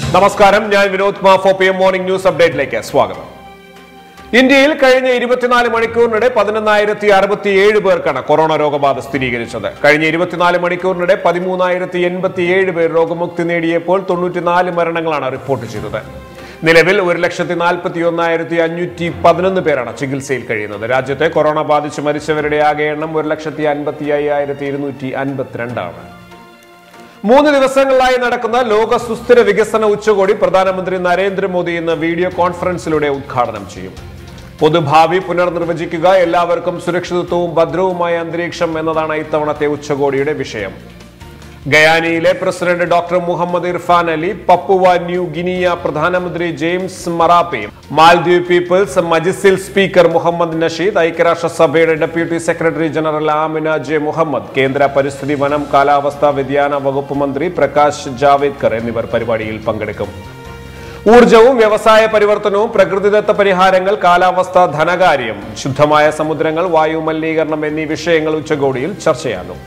നമസ്കാരം ഞാൻ വിനോദ് മാഫോ പി എം മോർണിംഗ് ന്യൂസ് അപ്ഡേറ്റിലേക്ക് സ്വാഗതം ഇന്ത്യയിൽ കഴിഞ്ഞ ഇരുപത്തിനാല് മണിക്കൂറിനിടെ പതിനൊന്നായിരത്തി അറുപത്തിയേഴ് പേർക്കാണ് കൊറോണ രോഗബാധ സ്ഥിരീകരിച്ചത് കഴിഞ്ഞ ഇരുപത്തിനാല് മണിക്കൂറിനിടെ പതിമൂന്നായിരത്തി എൺപത്തിയേഴ് പേർ രോഗമുക്തി നേടിയപ്പോൾ തൊണ്ണൂറ്റിനാല് മരണങ്ങളാണ് റിപ്പോർട്ട് ചെയ്തത് നിലവിൽ ഒരു ലക്ഷത്തി നാൽപ്പത്തി ഒന്നായിരത്തി അഞ്ഞൂറ്റി പതിനൊന്ന് പേരാണ് ചികിത്സയിൽ കഴിയുന്നത് രാജ്യത്തെ കൊറോണ ബാധിച്ച് മരിച്ചവരുടെ ആകെ എണ്ണം ഒരു ലക്ഷത്തി അൻപത്തി അയ്യായിരത്തി ഇരുന്നൂറ്റി അൻപത്തിരണ്ടാണ് മൂന്ന് ദിവസങ്ങളിലായി നടക്കുന്ന ലോക സുസ്ഥിര വികസന ഉച്ചകോടി പ്രധാനമന്ത്രി നരേന്ദ്രമോദി ഇന്ന് വീഡിയോ കോൺഫറൻസിലൂടെ ഉദ്ഘാടനം ചെയ്യും പൊതുഭാവി പുനർനിർവചിക്കുക എല്ലാവർക്കും സുരക്ഷിതത്വവും ഭദ്രവുമായ അന്തരീക്ഷം എന്നതാണ് ഇത്തവണത്തെ ഉച്ചകോടിയുടെ വിഷയം ഗയാനിയിലെ president doctor Mohamed Irfaan Ali Papua New Guinea പ്രധാനമന്ത്രി James Marape Maldives People's Majlis speaker Mohamed Nasheed ഐക്യരാഷ്ട്രസഭയുടെ deputy secretary general Amina J Mohammed കേന്ദ്ര പരിസ്ഥിതി വനം കാലാവസ്ഥാ വ്യതിയാന വകുപ്പ് മന്ത്രി പ്രകാശ് ജാവേദ്കർ എന്നിവർ പരിപാടിയിൽ പങ്കെടുക്കും ഊർജവും വ്യവസായ പരിവർത്തനവും പ്രകൃതിദത്ത പരിഹാരങ്ങൾ കാലാവസ്ഥ ധനകാര്യം ശുദ്ധമായ സമുദ്രങ്ങൾ വായു മലിനീകരണം എന്നീ വിഷയങ്ങൾ ഉച്ചകോടിയിൽ ചർച്ചയാകും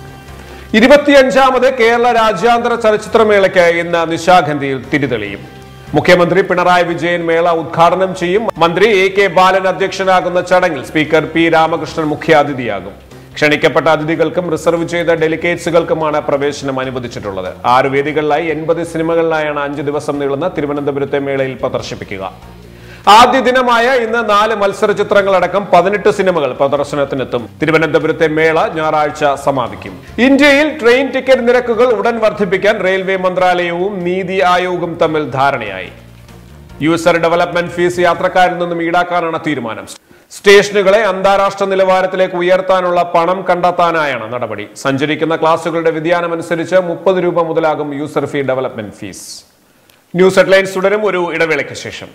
ഇരുപത്തിയഞ്ചാമത് കേരള രാജ്യാന്തര ചലച്ചിത്രമേളയ്ക്ക് ഇന്ന് നിശാഗന്ധിയിൽ തിരിതെളിയും മുഖ്യമന്ത്രി പിണറായി വിജയൻ മേള ഉദ്ഘാടനം ചെയ്യും മന്ത്രി എ കെ ബാലൻ അധ്യക്ഷനാകുന്ന ചടങ്ങിൽ സ്പീക്കർ പി രാമകൃഷ്ണൻ മുഖ്യാതിഥിയാകും ക്ഷണിക്കപ്പെട്ട അതിഥികൾക്കും റിസർവ് ചെയ്ത ഡെലിഗേറ്റ്സുകൾക്കുമാണ് പ്രവേശനം അനുവദിച്ചിട്ടുള്ളത് ആറ് വേദികളിലായി എൺപത് സിനിമകളിലായാണ് അഞ്ച് ദിവസം നീളുന്ന തിരുവനന്തപുരത്തെ മേളയിൽ പ്രദർശിപ്പിക്കുക ആദ്യ ദിനമായ ഇന്ന് നാല് മത്സര ചിത്രങ്ങളടക്കം പതിനെട്ട് സിനിമകൾ പ്രദർശനത്തിനെത്തും തിരുവനന്തപുരത്തെ മേള ഞായറാഴ്ച സമാപിക്കും ഇന്ത്യയിൽ ട്രെയിൻ ടിക്കറ്റ് നിരക്കുകൾ ഉടൻ വർദ്ധിപ്പിക്കാൻ റെയിൽവേ മന്ത്രാലയവും നീതി ആയോഗും തമ്മിൽ ധാരണയായി യൂസർ ഡെവലപ്മെന്റ് ഫീസ് യാത്രക്കാരിൽ നിന്നും ഈടാക്കാനാണ് തീരുമാനം സ്റ്റേഷനുകളെ അന്താരാഷ്ട്ര നിലവാരത്തിലേക്ക് ഉയർത്താനുള്ള പണം കണ്ടെത്താനായാണ് നടപടി സഞ്ചരിക്കുന്ന ക്ലാസുകളുടെ വ്യതിയാനമനുസരിച്ച് മുപ്പത് രൂപ മുതലാകും user fee development fees news headlines തുടരും ഒരു ഇടവേളയ്ക്ക് ശേഷം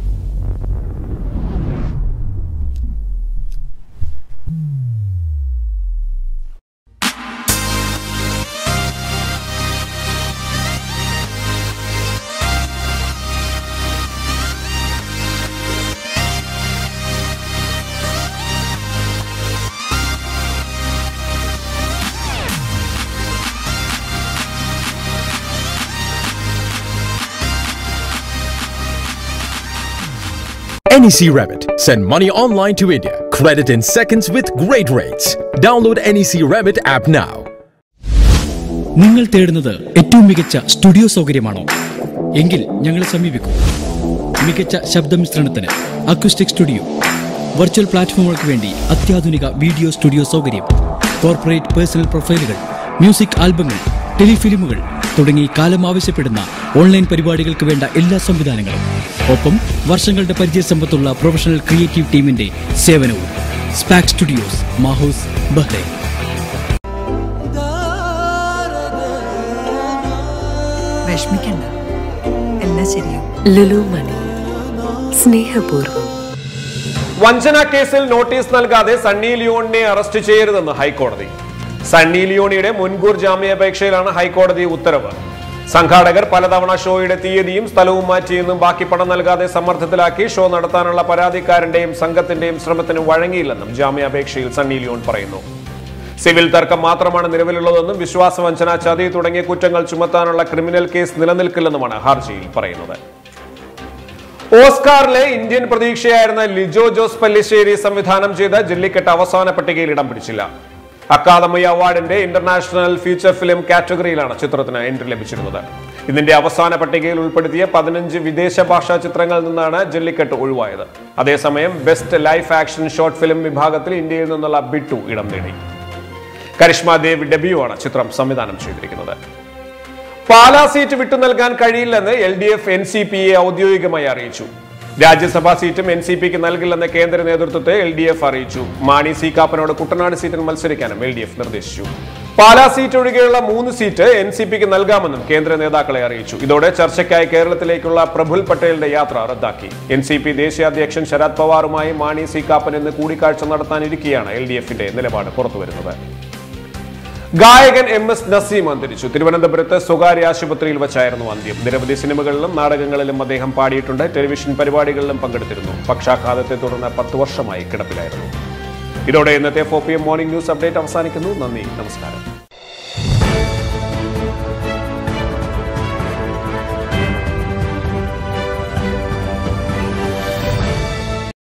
NEC Rabbit. Send money online to India. Credit in seconds with great rates. Download NEC Rabbit app now. നിങ്ങൾ തേടുന്നത് ഏറ്റവും മികച്ച സ്റ്റുഡിയോ സൗകര്യമാണോ എങ്കിൽ ഞങ്ങളെ സമീപിക്കൂ മികച്ച ശബ്ദമിശ്രണത്തിന് അക്വിസ്റ്റിക് സ്റ്റുഡിയോ വെർച്വൽ പ്ലാറ്റ്ഫോമുകൾക്ക് വേണ്ടി അത്യാധുനിക വീഡിയോ സ്റ്റുഡിയോ സൗകര്യം കോർപ്പറേറ്റ് പേഴ്സണൽ പ്രൊഫൈലുകൾ മ്യൂസിക് ആൽബങ്ങൾ ടെലിഫിലിമുകൾ തുടങ്ങി കാലം ആവശ്യപ്പെടുന്ന ഓൺലൈൻ പരിപാടികൾക്ക് വേണ്ട എല്ലാ സംവിധാനങ്ങളും ഒപ്പം വർഷങ്ങളുടെ പരിചയസമ്പത്തുള്ള പ്രൊഫഷണൽ ക്രിയേറ്റീവ് ടീമിന്റെ സേവനവും സ്പാക് സ്റ്റുഡിയോസ് മാഹൂസ് ബഹ്റൈൻ വിഷമിക്കണ്ട എല്ലാം ശരിയാവും ലുലു മണി സ്നേഹപൂർവ്വം വഞ്ചന കേസിൽ നോട്ടീസ് നൽകാതെ സണ്ണി ലിയോണിനെ അറസ്റ്റ് ചെയ്യരുതെന്ന് ഹൈക്കോടതി സണ്ണി ലിയോണിയുടെ മുൻകൂർ ജാമ്യാപേക്ഷയിലാണ് ഹൈക്കോടതി ഉത്തരവ് സംഘാടകർ പലതവണ ഷോയുടെ തീയതിയും സ്ഥലവും മാറ്റിയെന്നും ബാക്കി പണം നൽകാതെ സമ്മർദ്ദത്തിലാക്കി ഷോ നടത്താനുള്ള പരാതിക്കാരന്റെയും സംഘത്തിന്റെയും ശ്രമത്തിന് വഴങ്ങിയില്ലെന്നും ജാമ്യാപേക്ഷയിൽ സണ്ണി ലിയോൺ പറയുന്നു സിവിൽ തർക്കം മാത്രമാണ് നിലവിലുള്ളതെന്നും വിശ്വാസവഞ്ചന ചതി തുടങ്ങിയ കുറ്റങ്ങൾ ചുമത്താനുള്ള ക്രിമിനൽ കേസ് നിലനിൽക്കില്ലെന്നുമാണ് ഹർജിയിൽ പറയുന്നത് ഓസ്കാറിലെ ഇന്ത്യൻ പ്രതീക്ഷയായിരുന്ന ലിജോ ജോസ് പല്ലിശ്ശേരി സംവിധാനം ചെയ്ത ജല്ലിക്കെട്ട് അവസാന പട്ടികയിൽ ഇടം പിടിച്ചില്ല അക്കാദമി അവാർഡിന്റെ ഇന്റർനാഷണൽ ഫീച്ചർ ഫിലിം കാറ്റഗറിയിലാണ് ചിത്രത്തിന് എൻട്രി ലഭിച്ചിരുന്നത് ഇതിന്റെ അവസാന പട്ടികയിൽ ഉൾപ്പെടുത്തിയ പതിനഞ്ച് വിദേശ ഭാഷാ ചിത്രങ്ങളിൽ നിന്നാണ് ജല്ലിക്കെട്ട് ഒഴിവായത് അതേസമയം best life action short film വിഭാഗത്തിൽ ഇന്ത്യയിൽ നിന്നുള്ള ബിട്ടു ഇടം നേടി കരിഷ്മ ദേവ് ഡെബ്യൂ ആണ് ചിത്രം സംവിധാനം ചെയ്തിരിക്കുന്നത് പാലാ സീറ്റ് വിട്ടു നൽകാൻ കഴിയില്ലെന്ന് L D F N C പിയെ ഔദ്യോഗികമായി അറിയിച്ചു രാജ്യസഭാ സീറ്റും എൻ സി പിക്ക് നൽകില്ലെന്ന് കേന്ദ്ര നേതൃത്വത്തെ എൽ ഡി എഫ് അറിയിച്ചു മാണി സി കാപ്പനോട് കുട്ടനാട് സീറ്റിൽ മത്സരിക്കാനും എൽ ഡി എഫ് നിർദ്ദേശിച്ചു പാലാ സീറ്റ് ഒഴികെയുള്ള മൂന്ന് സീറ്റ് എൻ സി പിക്ക് നൽകാമെന്നും കേന്ദ്ര നേതാക്കളെ അറിയിച്ചു ഇതോടെ ചർച്ചയ്ക്കായി കേരളത്തിലേക്കുള്ള പ്രഫുൽ പട്ടേലിന്റെ യാത്ര റദ്ദാക്കി എൻ സി പി ദേശീയ അധ്യക്ഷൻ ശരത് പവാറുമായി മാണി സി കാപ്പൻ ഇന്ന് കൂടിക്കാഴ്ച നടത്താനിരിക്കെയാണ് എൽ ഡി എഫിന്റെ നിലപാട് പുറത്തുവരുന്നത് ഗായകൻ എം എസ് നസീം അന്തരിച്ചു തിരുവനന്തപുരത്ത് സ്വകാര്യ ആശുപത്രിയിൽ വെച്ചായിരുന്നു അന്ത്യം നിരവധി സിനിമകളിലും നാടകങ്ങളിലും അദ്ദേഹം പാടിയിട്ടുണ്ട് ടെലിവിഷൻ പരിപാടികളിലും പങ്കെടുത്തിരുന്നു പക്ഷാഘാതത്തെ തുടർന്ന് പത്ത് വർഷമായി കിടപ്പിലായിരുന്നു ഇതോടെ ഇന്നത്തെ four P M morning news update അവസാനിക്കുന്നു നന്ദി നമസ്കാരം